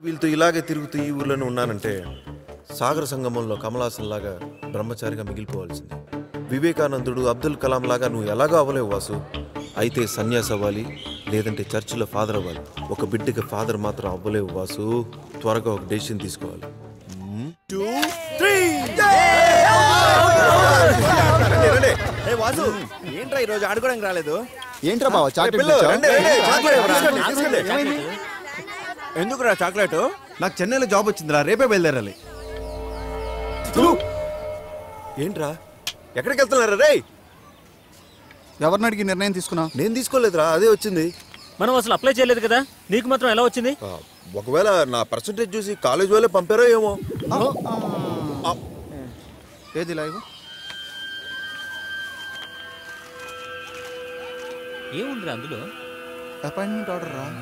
వీళ్ళతో ఇలాగే తిరుగుతూ ఈ ఊర్లోనే ఉన్నానంటే సాగర సంగమంలో కమలాసన్ లాగా బ్రహ్మచారిగా మిగిలిపోవాల్సింది వివేకానందుడు అబ్దుల్ కలాం లాగా నువ్వు ఎలాగో అవ్వలేవు వాసు అయితే సన్యాసి అవ్వాలి లేదంటే చర్చిలో ఫాదర్ అవ్వాలి ఒక బిడ్డకి ఫాదర్ మాత్రం అవ్వలేవు వాసు త్వరగా ఒక డెసిషన్ తీసుకోవాలి ఏ వాసు ఏంట్రా ఈ రోజు ఆడుకోవడానికి రాలేదు ఏంట్రా బావ చాక్లెట్ పిల్లలు, తెచ్చావ్? రండి, రండి, చాక్లెట్ ఇవ్వరా? తీసుకోండి, తీసుకోండి. ఎందుకురా చాక్లెట్ నాకు చెన్నైలో జాబ్ వచ్చిందిరా రేపే బయలుదేరాలి ఏంట్రా ఎక్కడికి వెళ్తున్నారా రే ఎవరిని అడిగి నిర్ణయం తీసుకున్నావు నేను తీసుకోలేదురా అదే వచ్చింది మనం అసలు అప్లై చేయలేదు కదా నీకు మాత్రం ఎలా వచ్చింది ఆ, ఒకవేళ నా పర్సంటేజ్ చూసి కాలేజ్ వాళ్ళే పంపారో ఏమో ఏది లైవ్ ఏముందిరా అందులో అపాయింట్మెంట్ ఆర్డర్ రా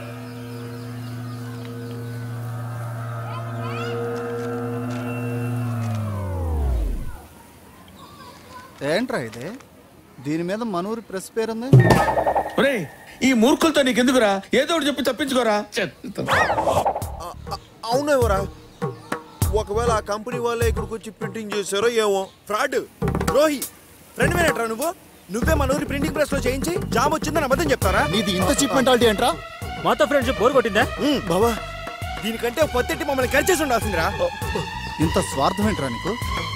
ఏంట్రా ఇది దీని మీద మనూరి ప్రెస్ పేరుంది ఒరేయ్ ఈ మూర్ఖులతో నీకెందుకురా ఏదో ఒకటి చెప్పి తప్పించుకోరా చెత్త. అవునేవరా ఒకవేళ ఆ కంపెనీ వాళ్ళే ఇక్కడికి వచ్చి ప్రింటింగ్ చేశారో ఏమో ఫ్రాడ్ ద్రోహి ఫ్రెండ్ మేనట్రా నువ్వు నువ్వే మన ఊరి ప్రింటింగ్ ప్రెస్ లో చేయించి జాబ్ వచ్చిందని అబద్ధం చెప్తారా నీది ఇంత చీప్ మెంటాలిటీ ఏంట్రా మాతో ఫ్రెండ్షిప్ బోర్ కొట్టిందా బాబా దీనికంటే పొత్తెట్టి మమ్మల్ని కలిసేసి ఉండాల్సిందిరా ఇంత స్వార్థం ఏంట్రా నీకు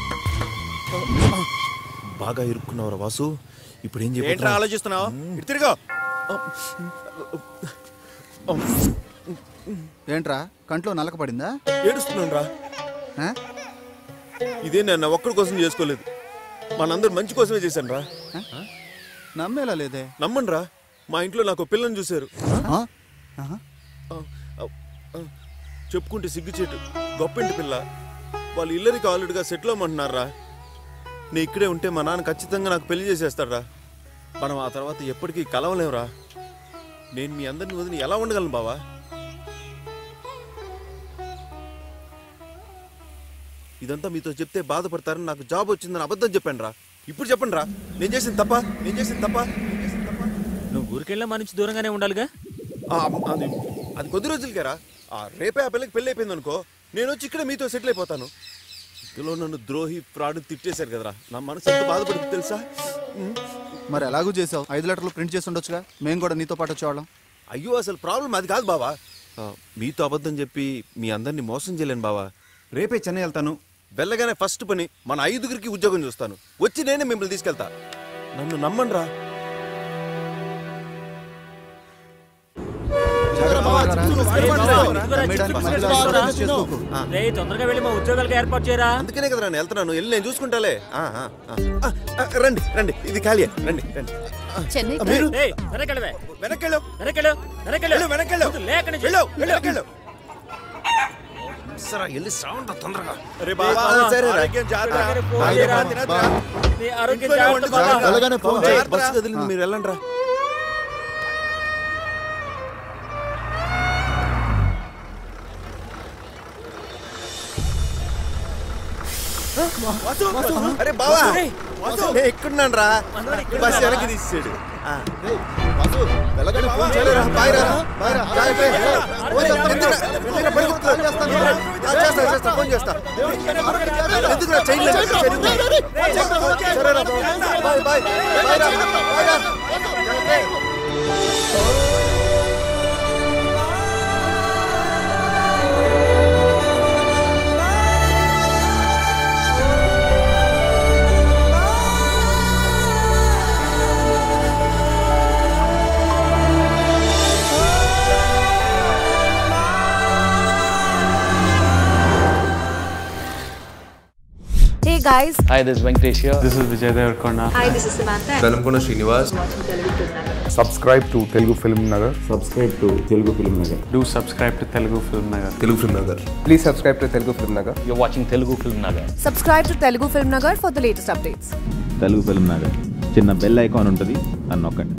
బాగా ఇరుక్కున్నావురా వాసు ఇప్పుడు ఏం ఏంట్రా చెప్పి ఆలోచిస్తున్నావు ఇటు తిరుగు ఏంట్రా కంట్లో నలక పడిందా ఏడుస్తున్నాను రా ఆ? ఇదే నేను ఒక్కడి కోసం చేసుకోలేదు మనందరూ మంచి కోసమే చేశాను రా నమ్మేలా లేదే నమ్మండి రా మా ఇంట్లో నాకు ఓ పిల్లని చూశారు ఆ? ఆహా. ఆ, ఆ, ఆ, చెప్పుకుంటే సిగ్గుచేటు గొప్పింటి పిల్ల వాళ్ళు ఇల్లరికి ఆల్రెడీగా సెటిల్ అవ్వమంటున్నారా నేను ఇక్కడే ఉంటే మా నాన్న ఖచ్చితంగా నాకు పెళ్లి చేసేస్తాడా మనం ఆ తర్వాత ఎప్పటికీ కలవలేవురా నేను మీ అందరిని వదిలి ఎలా ఉండగలను బావా ఇదంతా మీతో చెప్తే బాధపడతారని నాకు జాబ్ వచ్చిందని అబద్ధం చెప్పాను రా ఇప్పుడు చెప్పండి రా నేను చేసింది తప్ప నేను చేసింది తప్ప నేను చేసింది తప్ప నువ్వు ఊరికెళ్ళా మన నుంచి దూరంగానే ఉండాలిగా ఆ, అది అది కొద్ది రోజులకేరా ఆ రేపే ఆ పిల్లకి పెళ్ళి అయిపోయింది అనుకో నేను వచ్చి ఇక్కడ మీతో సెటిల్ అయిపోతాను ఇందులో నన్ను ద్రోహి ఫ్రాడ్ తిట్టేశారు కదరా నా మనసు ఎంత బాధపడింది తెలుసా ఉమ్. మరి ఎలాగూ చేసావు ఐదు లెటర్లు ప్రింట్ చేసి ఉండొచ్చుగా మేము కూడా నీతో పాటు వచ్చేవాళ్ళం అయ్యో అసలు ప్రాబ్లం అది కాదు బావా ఆ, మీతో అబద్ధం చెప్పి మీ అందరినీ మోసం చేయలేను బావా రేపే చెన్నై వెళ్తాను వెళ్ళగానే ఫస్ట్ పని మన ఐదుగురికి ఉద్యోగం చూస్తాను వచ్చి నేనే మిమ్మల్ని తీసుకెళ్తా నన్ను నమ్మండి రా నమ్మేయడానికి మధ్యలో ఆలోచన చేసుకోకు. రే తొందరగా వెళ్ళి మా ఉద్యోగాలకు ఏర్పాటు చేయరా అందుకనే కదా నేను వెళ్తున్నాను వెళ్ళి నేను చూసుకుంటాలే ఆ, ఆ, ఆ. ఆ, ఆ, రండి రండి ఇది ఖాళీ రండి రండి చెన్నై మీరు ఏయ్, వెనకెళ్ళవే వెనకెళ్ళు వెనకెళ్ళు వెనకెళ్ళు వెళ్ళు, వెనకెళ్ళు. ముందు లేక నుంచి. వెళ్ళు వెనకెళ్ళు సరే వెళ్ళి సావంట తొందరగా అరే బాబా సరే రా. ఆరోగ్యం జాగ్రత్త. అలాగే ఫోన్ బాగా చేయరా. తినొద్దురా. నీ ఆరోగ్యం ఇంట్లోనే జాగ్రత్త వండుకో. బాబా. వెళ్ళగానే ఫోన్ చేయి. జాగ్రత్త. బస్సు కదిలింది మీరు వెళ్ళండి రా వాసు, అరే బావా ఏయ్, వాసు. నేను ఎక్కడున్నాను రా బస్ వెనక్కి తీసాడు ఏయ్, వాసు, వెళ్ళగానే ఫోన్ సరే రా, బాయ్ రా. బాయ్ రా. Bye, bye. ఎందుకురా? ఫోన్ చేస్తా, ఎందుకురా? ఎందుకురా పరిగెత్తుతున్నావు? ఆ, చేస్తా, చేస్తా, ఫోన్ చేస్తా. ఎందుకురా చేయలేదు? చేయలేదు. సరే రా, బాయ్, బాయ్. బాయ్ రా, బాయ్ రా. Hey guys, Hi, this is Venkatesh here. This is Vijay Devarkonda. hi, this is Samantha. Velankonda Srinivas subscribe to Telugu Film Nagar Do subscribe to Telugu Film Nagar. Telugu Film Nagar please subscribe to Telugu Film Nagar You're watching Telugu Film Nagar. Subscribe to Telugu Film Nagar for the latest updates. Telugu Film Nagar చిన్న bell icon ఉంటుంది అని నొక్కండి